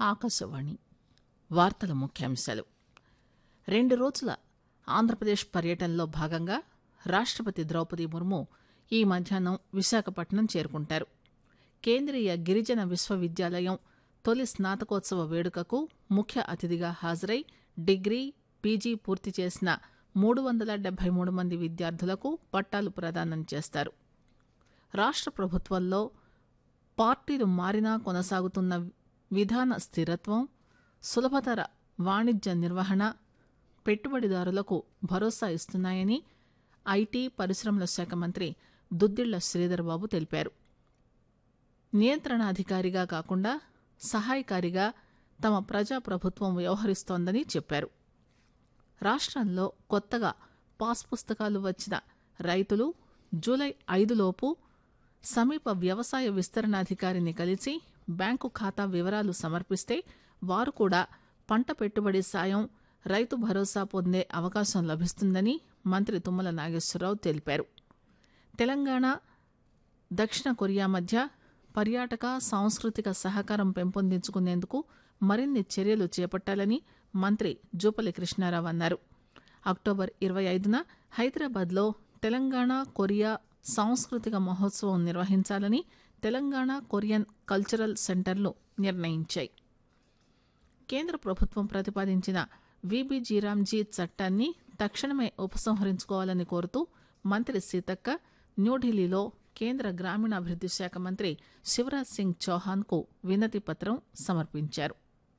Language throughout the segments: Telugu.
ఆకాశవాణి వార్తల ముఖ్యాంశాలు రెండు రోజుల ఆంధ్రప్రదేశ్ పర్యటనలో భాగంగా రాష్టపతి ద్రౌపది ముర్ము ఈ మధ్యాహ్నం విశాఖపట్నం చేరుకుంటారు కేంద్రీయ గిరిజన విశ్వవిద్యాలయం తొలి స్నాతకోత్సవ వేడుకకు ముఖ్య అతిథిగా హాజరై డిగ్రీ పీజీ పూర్తి చేసిన మూడు వందల డెబ్బై మూడు మంది విద్యార్థులకు పట్టాలు ప్రదానం చేస్తారు రాష్ట్ర ప్రభుత్వంలో పార్టీలు మారినా కొనసాగుతున్న విధాన స్థిరత్వం సులభతర వాణిజ్య నిర్వహణ పెట్టుబడిదారులకు భరోసా ఇస్తున్నాయని ఐటీ పరిశ్రమల శాఖ మంత్రి దుద్దిళ్ల శ్రీధర్బాబు తెలిపారు నియంత్రణాధికారిగా కాకుండా సహాయకారిగా తమ ప్రజాప్రభుత్వం వ్యవహరిస్తోందని చెప్పారు రాష్ట్రంలో కొత్తగా పాస్ పుస్తకాలు వచ్చిన రైతులు జూలై ఐదులోపు సమీప వ్యవసాయ విస్తరణాధికారిని కలిసి బ్యాంకు ఖాతా వివరాలు సమర్పిస్తే వారు కూడా పంట పెట్టుబడి సాయం రైతు భరోసా పొందే అవకాశం లభిస్తుందని మంత్రి తుమ్మల నాగేశ్వరరావు తెలిపారు తెలంగాణ దక్షిణ కొరియా మధ్య పర్యాటక సాంస్కృతిక సహకారం పెంపొందించుకునేందుకు మరిన్ని చర్యలు చేపట్టాలని మంత్రి జూపల్లి కృష్ణారావు అన్నారు అక్టోబర్ ఇరవై ఐదున హైదరాబాద్లో తెలంగాణ కొరియా సాంస్కృతిక మహోత్సవం నిర్వహించాలని తెలంగాణ కొరియన్ కల్చరల్ సెంటర్లు నిర్ణయించాయి కేంద్ర ప్రభుత్వం ప్రతిపాదించిన విబిజీరామ్జీ చట్టాన్ని తక్షణమే ఉపసంహరించుకోవాలని కోరుతూ మంత్రి సీతక్క న్యూఢిల్లీలో కేంద్ర గ్రామీణాభివృద్ది శాఖ మంత్రి శివరాజ్ సింగ్ చౌహాన్కు వినతి పత్రం సమర్పించారు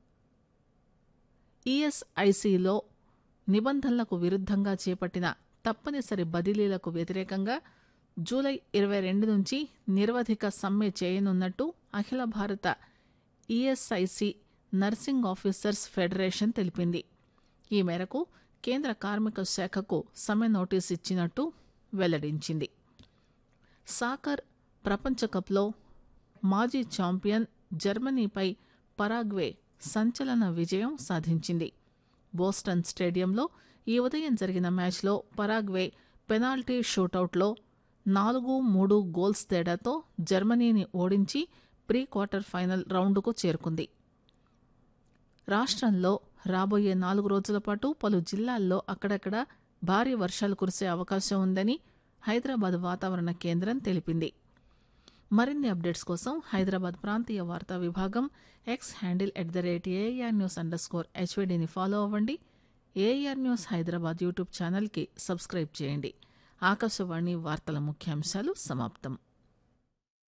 ఈఎస్ఐసిలో నిబంధనలకు విరుద్దంగా చేపట్టిన తప్పనిసరి బదిలీలకు వ్యతిరేకంగా జూలై ఇరవై రెండు నుంచి నిరవధిక సమ్మె చేయనున్నట్టు అఖిల భారత ఈఎస్ఐసి నర్సింగ్ ఆఫీసర్స్ ఫెడరేషన్ తెలిపింది ఈ మేరకు కేంద్ర కార్మిక శాఖకు సమ్మె నోటీస్ ఇచ్చినట్టు వెల్లడించింది సాకర్ ప్రపంచ కప్లో మాజీ ఛాంపియన్ జర్మనీపై పరాగ్వే సంచలన విజయం సాధించింది బోస్టన్ స్టేడియంలో ఈ ఉదయం జరిగిన మ్యాచ్లో పరాగ్వే పెనాల్టీ షూటౌట్లో నాలుగు మూడు గోల్స్ తేడాతో జర్మనీని ఓడించి ప్రీ క్వార్టర్ ఫైనల్ రౌండ్కు చేరుకుంది రాష్ట్రంలో రాబోయే నాలుగు రోజుల పాటు పలు జిల్లాల్లో అక్కడక్కడ భారీ వర్షాలు కురిసే అవకాశం ఉందని హైదరాబాద్ వాతావరణ కేంద్రం తెలిపింది మరిన్ని అప్డేట్స్ కోసం హైదరాబాద్ ప్రాంతీయ వార్తా విభాగం X handle at the rate AR news under score హెచ్వీడీని ఫాలో అవ్వండి ఏఆర్ న్యూస్ హైదరాబాద్ యూట్యూబ్ ఛానల్కి సబ్స్క్రైబ్ చేయండి ఆకాశవాణి వార్తల ముఖ్యాంశాలు సమాప్తం